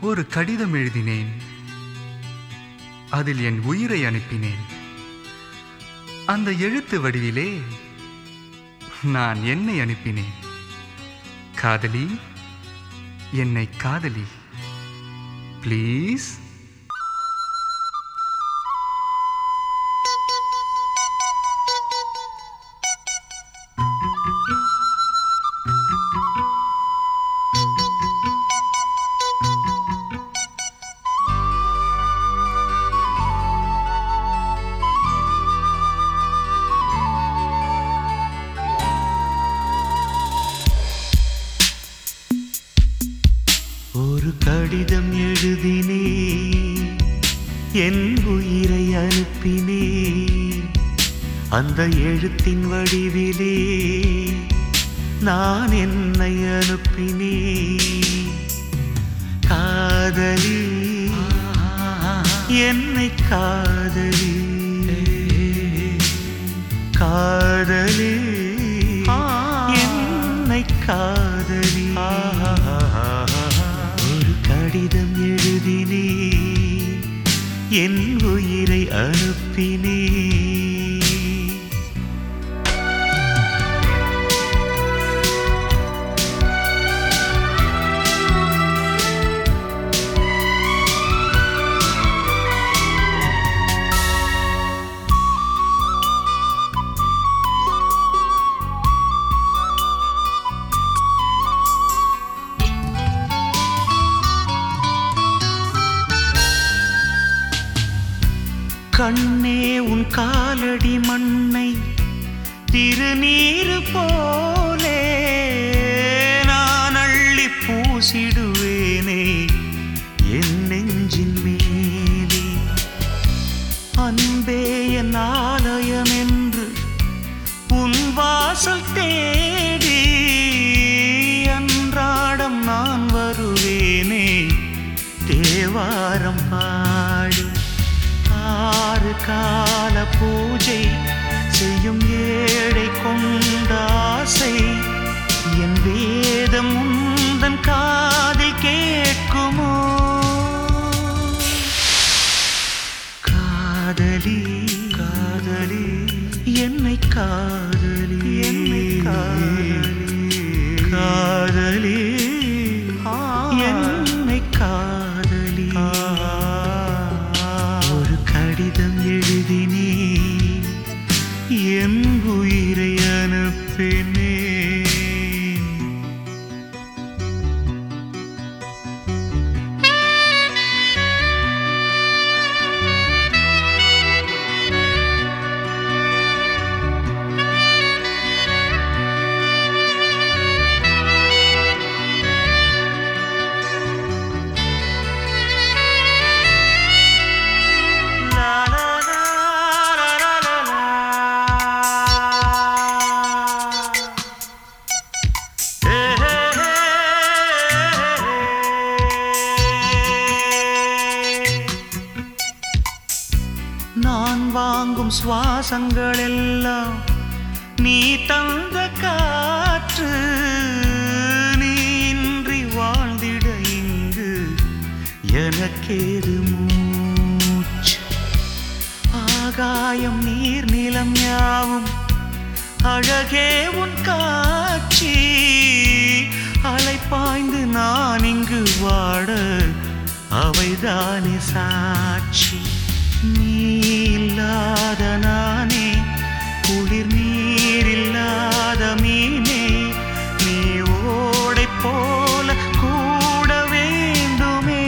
ஒரு கடிதம் எழுதினேன் அதில் என் உயிரை அனுப்பினேன் அந்த எழுத்து வடிவிலே நான் என்னை அனுப்பினேன் காதலி என்னை காதலி ப்ளீஸ் ஒரு கடிதம் எழுதினே என் உயிரை அனுப்பினே அந்த எழுத்தின் வடிவிலே நான் என்னை அனுப்பினே காதலி என்னை காதலி காதலி என்னை காதலி ஒரு கடிதம் எழுதினே என் உயிரை அனுப்பினே கண்ணே உன் காலடி மண்ணை திருநீரு போலே நான் அள்ளி பூசிடுவேனே என் நெஞ்சின் மேலே அன்பே என் ஆலயம் என்று உன் வாசல் தேடி அன்றாடம் நான் வருவேனே தேவாரம் பாடி ஆறு கால பூஜை செய்யும் ஏழை கொண்ட ஆசை என் வேதம் உந்தன் காதில் கேட்குமோ காதலி காதலி என்னை காதலி என்னை காதலி காதலி என்னை காதலி ஒரு கடிதம் எழுதினே என் உயிரை அனுப்பினே La la la la la la la. Hey, hey, hey. நான் வாங்கும் சுவாசங்கள் எல்லாம் நீ தந்த காற்று நீ இன்றி வாழ்ந்திட இங்கு எனக்கேது மூச்சு ஆகாயம் நீர் நிலம் யாவும் அழகே உன் காட்சி அலை பாய்ந்து நான் இங்கு வாட அவைதானே சாட்சி நீ இல்லாத நானே குளிர் நீர் இல்லாத மீனே நீ ஓடை போல கூட வேண்டுமே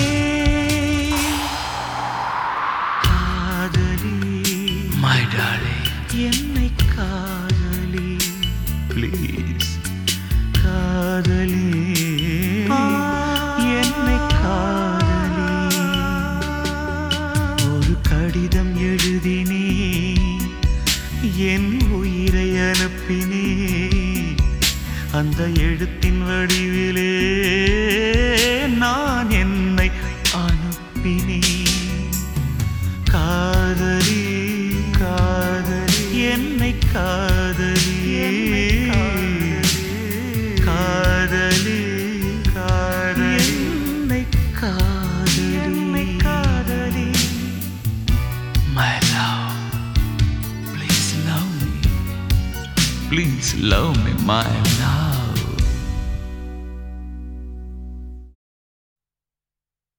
காதலி My darling, என்னை காதலி ப்ளீஸ் காதலி என்னை காதலி ஒரு கடிதம் எழுதினே என் உயிரை அனுப்பினே அந்த எழுத்தின் வடிவிலே நான் என்னை அனுப்பினேன் காதலி காதலி என்னை காதலி காதலி காதலி என்னை காதலி please love me, my love.